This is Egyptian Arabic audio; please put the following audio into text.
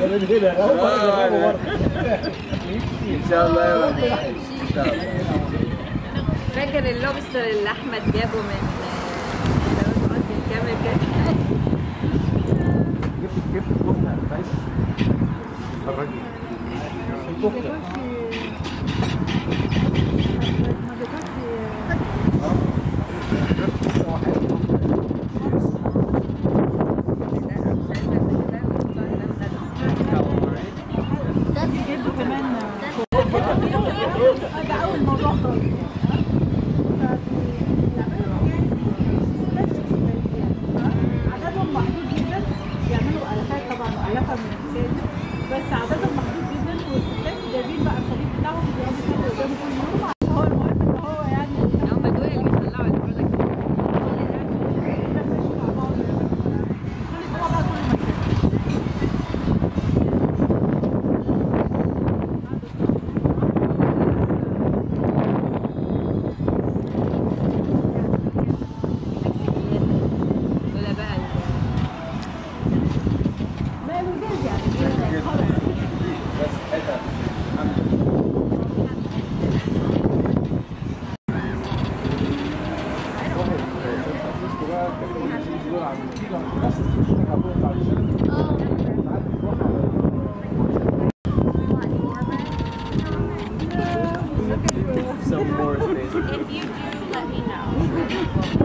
من هنا هم جربوا برضه ان شاء الله يا ولد. ان شاء الله فاكر اللوبستر اللي احمد جابه من لو تقعد الكامل كده جبت جبت الكفته كويس اتفرجي الكفته جده كمان ده اول موضوع خالص عددهم محدود جدا بيعملوا الافات طبعا والافه من النساء بس عددهم محدود جدا والستات جايبين بقى الخليط بتاعهم بيقعدوا يسافروا قدامه كل يوم عشان هو المهم ان هو يعني هم دول اللي بيطلعوا البرودكت ولا بقى ما لزاز يعني بس حته Some more space. If you do, let me know.